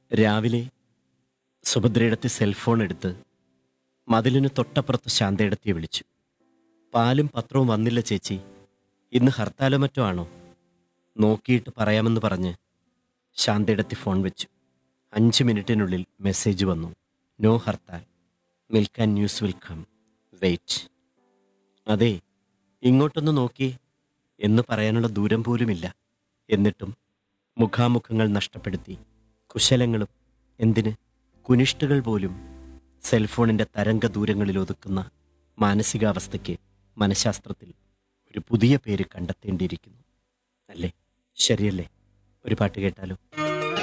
രാവിലെ സുഭദ്രയിടത്ത് സെൽഫോൺ എടുത്ത് മതിലിന് തൊട്ടപ്പുറത്ത് ശാന്തയിടത്തിയെ വിളിച്ചു പാലും പത്രവും വന്നില്ല ചേച്ചി ഇന്ന് ഹർത്താലോ മറ്റോ ആണോ നോക്കിയിട്ട് പറയാമെന്ന് പറഞ്ഞ് ശാന്തയിടത്തി ഫോൺ വെച്ചു അഞ്ച് മിനിറ്റിനുള്ളിൽ മെസ്സേജ് വന്നു no hartal milk and news will come wait അതെ ഇങ്ങോട്ടൊന്ന് നോക്കി എന്ന് പറയാനുള്ള ദൂരം പോലുമില്ല എന്നിട്ടും മുഖാമുഖങ്ങൾ നഷ്ടപ്പെടുത്തി കുശലങ്ങളും എന്തിന് കുനിഷ്ടുകൾ പോലും സെൽഫോണിന്റെ തരംഗ ദൂരങ്ങളിൽ ഒതുക്കുന്ന മാനസികാവസ്ഥയ്ക്ക് മനഃശാസ്ത്രത്തിൽ ഒരു പുതിയ പേര് കണ്ടെത്തേണ്ടിയിരിക്കുന്നു അല്ലേ ശരിയല്ലേ ഒരു പാട്ട് കേട്ടാലോ